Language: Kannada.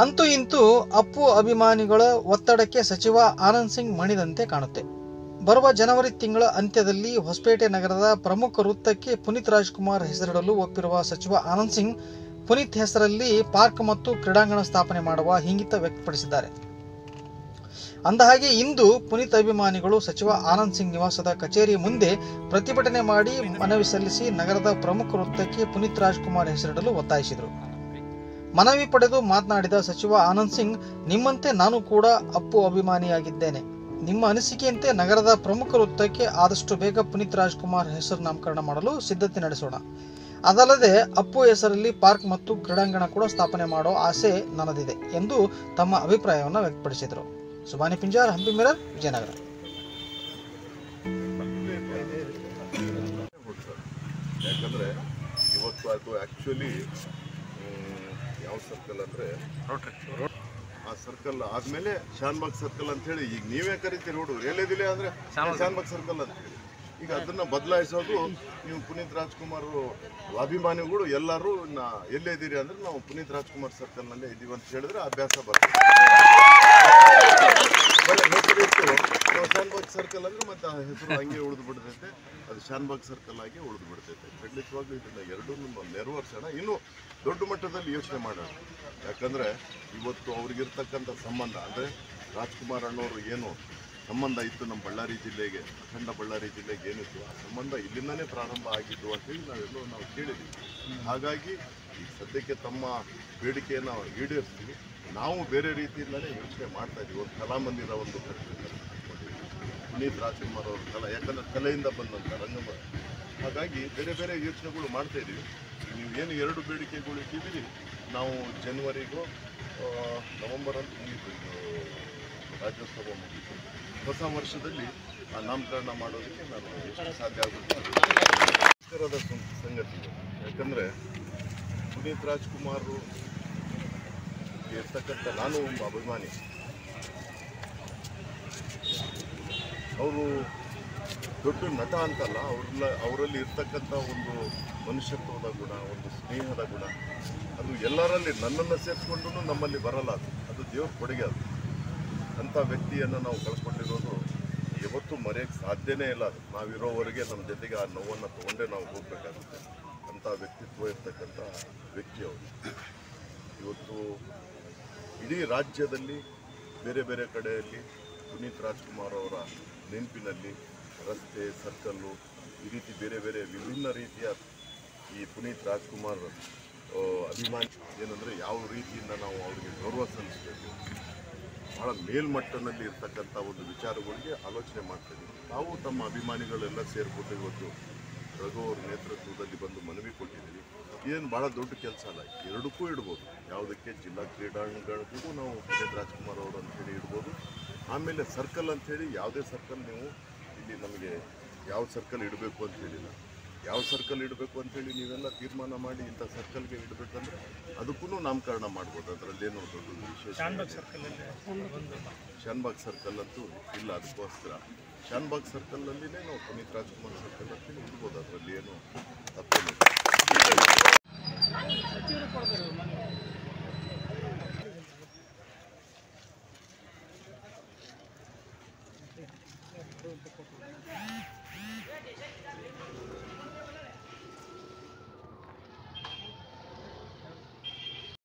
ಅಂತೂ ಇಂತೂ ಅಪ್ಪು ಅಭಿಮಾನಿಗಳ ಒತ್ತಡಕ್ಕೆ ಸಚಿವ ಆನಂದ್ ಸಿಂಗ್ ಮಣಿದಂತೆ ಕಾಣುತ್ತೆ ಬರುವ ಜನವರಿ ತಿಂಗಳ ಅಂತ್ಯದಲ್ಲಿ ಹೊಸಪೇಟೆ ನಗರದ ಪ್ರಮುಖ ವೃತ್ತಕ್ಕೆ ಪುನೀತ್ ರಾಜ್ಕುಮಾರ್ ಹೆಸರಿಡಲು ಒಪ್ಪಿರುವ ಸಚಿವ ಆನಂದ್ ಸಿಂಗ್ ಪುನೀತ್ ಹೆಸರಲ್ಲಿ ಪಾರ್ಕ್ ಮತ್ತು ಕ್ರೀಡಾಂಗಣ ಸ್ಥಾಪನೆ ಮಾಡುವ ಹಿಂಗಿತ ವ್ಯಕ್ತಪಡಿಸಿದ್ದಾರೆ ಅಂದಹಾಗೆ ಇಂದು ಪುನೀತ್ ಅಭಿಮಾನಿಗಳು ಸಚಿವ ಆನಂದ್ ಸಿಂಗ್ ನಿವಾಸದ ಕಚೇರಿ ಮುಂದೆ ಪ್ರತಿಭಟನೆ ಮಾಡಿ ಮನವಿ ಸಲ್ಲಿಸಿ ನಗರದ ಪ್ರಮುಖ ವೃತ್ತಕ್ಕೆ ಪುನೀತ್ ರಾಜ್ಕುಮಾರ್ ಹೆಸರಿಡಲು ಒತ್ತಾಯಿಸಿದರು ಮನವಿ ಪಡೆದು ಮಾತನಾಡಿದ ಸಚಿವ ಆನಂದ್ ಸಿಂಗ್ ನಿಮ್ಮಂತೆ ನಾನು ಕೂಡ ಅಪ್ಪು ಅಭಿಮಾನಿಯಾಗಿದ್ದೇನೆ ನಿಮ್ಮ ಅನಿಸಿಕೆಯಂತೆ ನಗರದ ಪ್ರಮುಖ ವೃತ್ತಕ್ಕೆ ಆದಷ್ಟು ಬೇಗ ಪುನೀತ್ ರಾಜ್ಕುಮಾರ್ ಹೆಸರು ನಾಮಕರಣ ಮಾಡಲು ಸಿದ್ಧತೆ ನಡೆಸೋಣ ಅದಲ್ಲದೆ ಅಪ್ಪು ಹೆಸರಲ್ಲಿ ಪಾರ್ಕ್ ಮತ್ತು ಕ್ರೀಡಾಂಗಣ ಕೂಡ ಸ್ಥಾಪನೆ ಮಾಡೋ ಆಸೆ ನನ್ನದಿದೆ ಎಂದು ತಮ್ಮ ಅಭಿಪ್ರಾಯವನ್ನು ವ್ಯಕ್ತಪಡಿಸಿದರು ಸುಬಾನಿ ಪಿಂಜಾರ್ ಹಂಪಿ ಮಿರರ್ ವಿಜಯನಗರ ಯಾಕಂದರೆ ಇವತ್ತು ಅದು ಆ್ಯಕ್ಚುಲಿ ಯಾವ ಸರ್ಕಲ್ ಅಂದರೆ ಆ ಸರ್ಕಲ್ ಆದಮೇಲೆ ಶಾನ್ಬಾಗ್ ಸರ್ಕಲ್ ಅಂತ ಹೇಳಿ ಈಗ ನೀವೇ ಕರಿತೀರಿ ಹುಡುಗರು ಎಲ್ಲೇದಿಲ್ಲ ಅಂದರೆ ಶಾನ್ಬಾಗ್ ಸರ್ಕಲ್ ಅಂತ ಹೇಳಿ ಈಗ ಅದನ್ನ ಬದಲಾಯಿಸೋದು ನೀವು ಪುನೀತ್ ರಾಜ್ಕುಮಾರ್ ಅಭಿಮಾನಿಗಳು ಎಲ್ಲರೂ ನಾ ಎಲ್ಲಿದ್ದೀರಿ ಅಂದ್ರೆ ನಾವು ಪುನೀತ್ ರಾಜ್ಕುಮಾರ್ ಸರ್ಕಲ್ನಲ್ಲೇ ಇದ್ದೀವಿ ಅಂತ ಹೇಳಿದ್ರೆ ಅಭ್ಯಾಸ ಬರ್ತದೆ ಒಳ್ಳೆ ಹೆಸರಿಟ್ಟು ನಾವು ಶಾನ್ಬಾಗ್ ಸರ್ಕಲ್ ಅಂದ್ರೆ ಮತ್ತೆ ಆ ಹೆಸರು ಹಂಗೆ ಉಳಿದು ಬಿಡ್ತೈತೆ ಅದು ಶಾನ್ಬಾಗ್ ಸರ್ಕಲ್ ಆಗಿ ಉಳಿದು ಬಿಡ್ತೈತೆ ಖಂಡಿತವಾಗ್ಲೂ ಇದನ್ನ ಎರಡೂ ನೆರವೇರ್ಸೋಣ ಇನ್ನು ದೊಡ್ಡ ಮಟ್ಟದಲ್ಲಿ ಯೋಚನೆ ಮಾಡೋಣ ಯಾಕಂದ್ರೆ ಇವತ್ತು ಅವ್ರಿಗಿರ್ತಕ್ಕಂಥ ಸಂಬಂಧ ಅಂದ್ರೆ ರಾಜ್ಕುಮಾರ್ ಅಣ್ಣವರು ಏನು ಸಂಬಂಧ ಇತ್ತು ನಮ್ಮ ಬಳ್ಳಾರಿ ಜಿಲ್ಲೆಗೆ ಅಖಂಡ ಬಳ್ಳಾರಿ ಜಿಲ್ಲೆಗೆ ಏನಿತ್ತು ಆ ಸಂಬಂಧ ಇಲ್ಲಿಂದನೇ ಪ್ರಾರಂಭ ಆಗಿದ್ದು ಅಂತೇಳಿ ನಾವೆಲ್ಲೋ ನಾವು ಕೇಳಿದ್ದೀವಿ ಹಾಗಾಗಿ ಈ ಸದ್ಯಕ್ಕೆ ತಮ್ಮ ಬೇಡಿಕೆಯನ್ನು ಈಡೇರಿಸ್ತೀವಿ ನಾವು ಬೇರೆ ರೀತಿಯಿಂದಲೇ ಯೋಚನೆ ಮಾಡ್ತಾ ಇದ್ದೀವಿ ಒಂದು ಕಲಾಮಂದಿರ ಒಂದು ಕಟ್ಟಬೇಕು ಪುನೀತ್ ರಾಜ್ಕುಮಾರ್ ಅವ್ರ ಕಲಾ ಯಾಕಂದ್ರೆ ಕಲೆಯಿಂದ ಬಂದಂಥ ರಂಗಮ ಹಾಗಾಗಿ ಬೇರೆ ಬೇರೆ ಯೋಚನೆಗಳು ಮಾಡ್ತಾ ಇದ್ದೀವಿ ನೀವು ಏನು ಎರಡು ಬೇಡಿಕೆಗಳು ಇಟ್ಟಿದ್ದೀರಿ ನಾವು ಜನವರಿಗೂ ಆ, ನವೆಂಬರ್ ಅಂತ ಮುಗೀತು ಇದು ರಾಜ್ಯೋತ್ಸವ ಮುಗೀತು ಹೊಸ ವರ್ಷದಲ್ಲಿ ಆ ನಾಮಕರಣ ಮಾಡೋದಕ್ಕೆ ನಾನು ಎಷ್ಟು ಸಾಧ್ಯ ಆಗುತ್ತೆ ಮುಖ್ಯವಾದ ಸಂ- ಸಂಗತಿ ಇದು. ಯಾಕಂದ್ರೆ ಪುನೀತ್ ರಾಜ್ಕುಮಾರ್ ಇರ್ತಕ್ಕಂಥ ನಾನು ಒಬ್ಬ ಅಭಿಮಾನಿ ಅವರು ದೊಡ್ಡ ನಟ ಅಂತಲ್ಲ ಅವ್ರಲ್ಲ ಅವರಲ್ಲಿ ಇರ್ತಕ್ಕಂಥ ಒಂದು ಮನುಷ್ಯತ್ವದ ಗುಣ ಒಂದು ಸ್ನೇಹದ ಗುಣ ಅದು ಎಲ್ಲರಲ್ಲಿ ನನ್ನನ್ನು ಸೇರಿಸ್ಕೊಂಡು ನಮ್ಮಲ್ಲಿ ಬರಲ್ಲ ಅದು ಅದು ದೇವ್ರ ಕೊಡುಗೆ ಅದು ಅಂಥ ವ್ಯಕ್ತಿಯನ್ನು ನಾವು ಕಳ್ಕೊಂಡಿರೋದು ಯಾವತ್ತೂ ಮರೆಯೋಕ್ಕೆ ಸಾಧ್ಯನೇ ಇಲ್ಲ ಅದು ನಾವಿರೋವರೆಗೆ ನಮ್ಮ ಜೊತೆಗೆ ಆ ನೋವನ್ನು ತಗೊಂಡೇ ನಾವು ಹೋಗಬೇಕಾಗುತ್ತೆ ಅಂಥ ವ್ಯಕ್ತಿತ್ವ ಇರ್ತಕ್ಕಂಥ ವ್ಯಕ್ತಿ ಅವರು ಇವತ್ತು ಇಡೀ ರಾಜ್ಯದಲ್ಲಿ ಬೇರೆ ಬೇರೆ ಕಡೆಯಲ್ಲಿ ಪುನೀತ್ ರಾಜ್ಕುಮಾರ್ ಅವರ ನೆನಪಿನಲ್ಲಿ ರಸ್ತೆ ಸರ್ಕಲ್ಲು ಈ ರೀತಿ ಬೇರೆ ಬೇರೆ ವಿಭಿನ್ನ ರೀತಿಯ ಈ ಪುನೀತ್ ರಾಜ್ಕುಮಾರ್ ಆ, ಅಭಿಮಾನಿ ಏನಂದರೆ ಯಾವ ರೀತಿಯಿಂದ ನಾವು ಅವರಿಗೆ ಗೌರವ ಸಲ್ಲಿಸಬೇಕು ಭಾಳ ಮೇಲ್ಮಟ್ಟದಲ್ಲಿ ಇರ್ತಕ್ಕಂಥ ಒಂದು ವಿಚಾರಗಳಿಗೆ ಆಲೋಚನೆ ಮಾಡ್ತೀವಿ ನಾವು ತಮ್ಮ ಅಭಿಮಾನಿಗಳೆಲ್ಲ ಸೇರಿಕೊಂಡು ಇವತ್ತು ರಘು ಅವ್ರ ನೇತೃತ್ವದಲ್ಲಿ ಬಂದು ಮನವಿ ಕೊಟ್ಟಿದ್ದೀವಿ ಏನು ಭಾಳ ದೊಡ್ಡ ಕೆಲಸ ಅಲ್ಲ ಎರಡಕ್ಕೂ ಇಡ್ಬೋದು ಯಾವುದಕ್ಕೆ ಜಿಲ್ಲಾ ಕ್ರೀಡಾಂಗಣಕ್ಕೂ ನಾವು ಪುನೀತ್ ರಾಜ್ಕುಮಾರ್ ಅವರು ಅಂತೇಳಿ ಇಡ್ಬೋದು ಆಮೇಲೆ ಸರ್ಕಲ್ ಅಂಥೇಳಿ ಯಾವುದೇ ಸರ್ಕಲ್ ನೀವು ಇಲ್ಲಿ ನಮಗೆ ಯಾವ ಸರ್ಕಲ್ ಇಡಬೇಕು ಅಂತ ಹೇಳಿಲ್ಲ ಯಾವ ಸರ್ಕಲ್ ಇಡಬೇಕು ಅಂತೇಳಿ ನೀವೆಲ್ಲ ತೀರ್ಮಾನ ಮಾಡಿ ಇಂಥ ಸರ್ಕಲ್ಗೆ ಇಡಬೇಕಂದ್ರೆ ಅದಕ್ಕೂ ನಾಮಕರಣ ಮಾಡ್ಬೋದು ಅದರಲ್ಲೇನು ದೊಡ್ಡ ವಿಶೇಷ ಶಾನ್ಬಾಗ್ ಸರ್ಕಲ್ ಅಂತೂ ಇಲ್ಲ ಅದಕ್ಕೋಸ್ಕರ ಶಾನ್ಬಾಗ್ ಸರ್ಕಲ್ನಲ್ಲಿನೇ ನಾವು ಪುನೀತ್ ರಾಜ್ಕುಮಾರ್ ಸರ್ಕಲ್ ಅಂತ ಇಡ್ಬೋದು ಅದರಲ್ಲಿ ಏನು